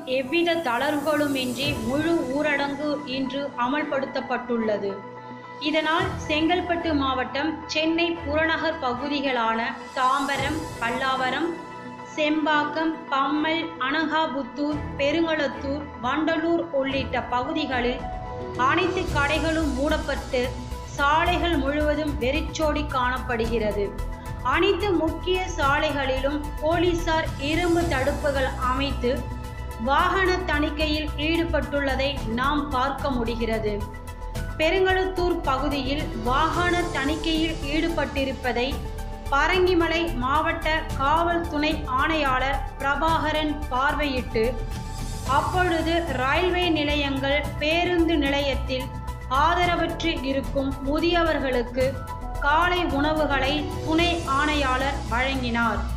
எவ்வித தளர்வுகளுமின்றி முழு ஊரடங்கு இன்று அமல்படுத்தப்பட்டுள்ளது இதனால் செங்கல்பட்டு மாவட்டம் சென்னை புறநகர் பகுதிகளான தாம்பரம் பல்லாவரம் செம்பாக்கம் பம்மல் அனகாபுத்தூர் பெருங்களத்தூர் வண்டலூர் உள்ளிட்ட பகுதிகளில் அனைத்து கடைகளும் மூடப்பட்டு சாலைகள் முழுவதும் வெறிச்சோடி காணப்படுகிறது அனைத்து முக்கிய சாலைகளிலும் போலீசார் இரும்பு தடுப்புகள் அமைத்து வாகன தணிக்கையில் ஈடுபட்டுள்ளதை நாம் பார்க்க முடிகிறது பெருங்களத்தூர் பகுதியில் வாகன தணிக்கையில் ஈடுபட்டிருப்பதை பரங்கிமலை மாவட்ட காவல் துணை ஆணையாளர் பிரபாகரன் பார்வையிட்டு அப்பொழுது ரயில்வே நிலையங்கள் பேருந்து நிலையத்தில் ஆதரவற்று இருக்கும் முதியவர்களுக்கு காலை உணவுகளை துணை ஆணையாளர் வழங்கினார்